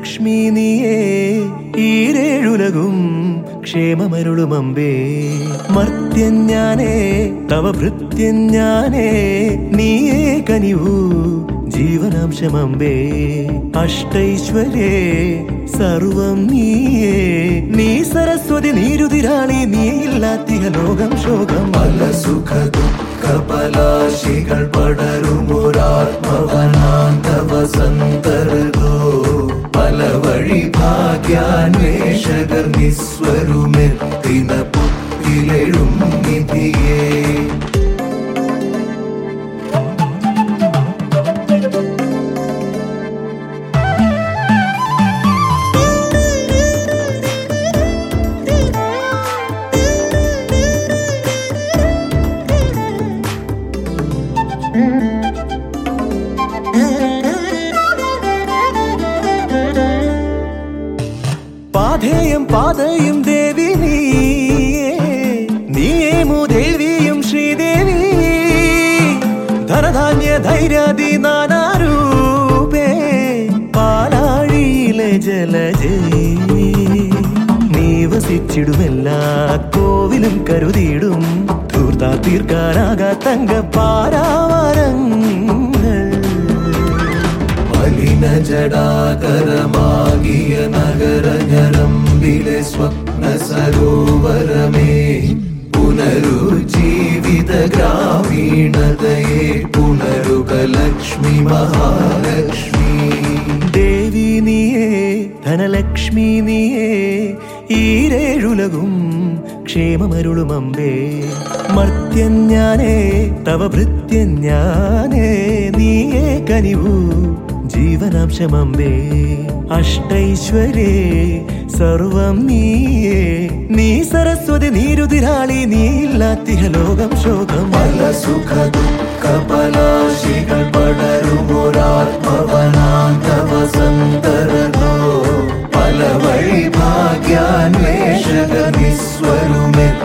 ധനലക്ഷ്മി നീയേ ഈരേഴുലകും ക്ഷേമമരുളുമമ്പേ മർത്യൻ ഞാനേ തവ ഭൃത്യൻ ഞാനേ നീയേ കനിവൂ ജീവനാംശമമ്പേ അഷ്ടൈശ്വര്യേ സർവം നീയേ നീ സരസ്വതി നീരുതിരാളി നീയില്ലാത്തിഹ ലോകം ശോകം പല സുഖ ദുഃഖ പലാശികൾ പടരുമൊരാത്മവനാന്തവ സന്തരതോ പല വഴി ഭാഗ്യാന്വേഷകർ നിസ്വരുമെത്തിന പുത്തിലെഴും നിധിയേ പാധേയം പാതയും ദേവി നീയേ നീയേമു ദേവിയും ശ്രീദേവി ധനധാന്യ ധൈര്യാദി നാനാരൂപേ പാലാഴിയിലെ ജലജേ നീ വസിച്ചിടുമെല്ലാ കോവിലും കരുതിയിടും ധൂർത്താ തീർക്കാനാകാ തങ്ക പാരാവാരങ്ങൾ മലിന ജടാകരമാകിയ നഗര ഞരമ്പിലെ സ്വപ്ന സരോവരമേ പുനരുജ്ജീവിത ഗ്രാമീണതയെ പുനരുക ലക്ഷ്മി മഹാലക്ഷ്മി ദേവി നീയേ ധനലക്ഷ്മി നീയേ ഈരേഴുലകും ക്ഷേമമരുളുമമ്പേ മർത്യൻ ഞാനേ തവ ഭൃത്യൻ ഞാനേ നീയേ കനിവൂ ജീവനാംശമമ്പേ അഷ്ടൈശ്വര്യേ സർവം നീയേ നീ സരസ്വതി നീരുതിരാളി നീയില്ലാത്തിഹ ലോകം ശോകം പല സുഖ ദുഃഖ പലാശികൾ പടരുമൊരാത്മവനാന്തവ സന്തരതോ പല വഴി ഭാഗ്യാന്വേഷക നിസ്വരുമെത്തി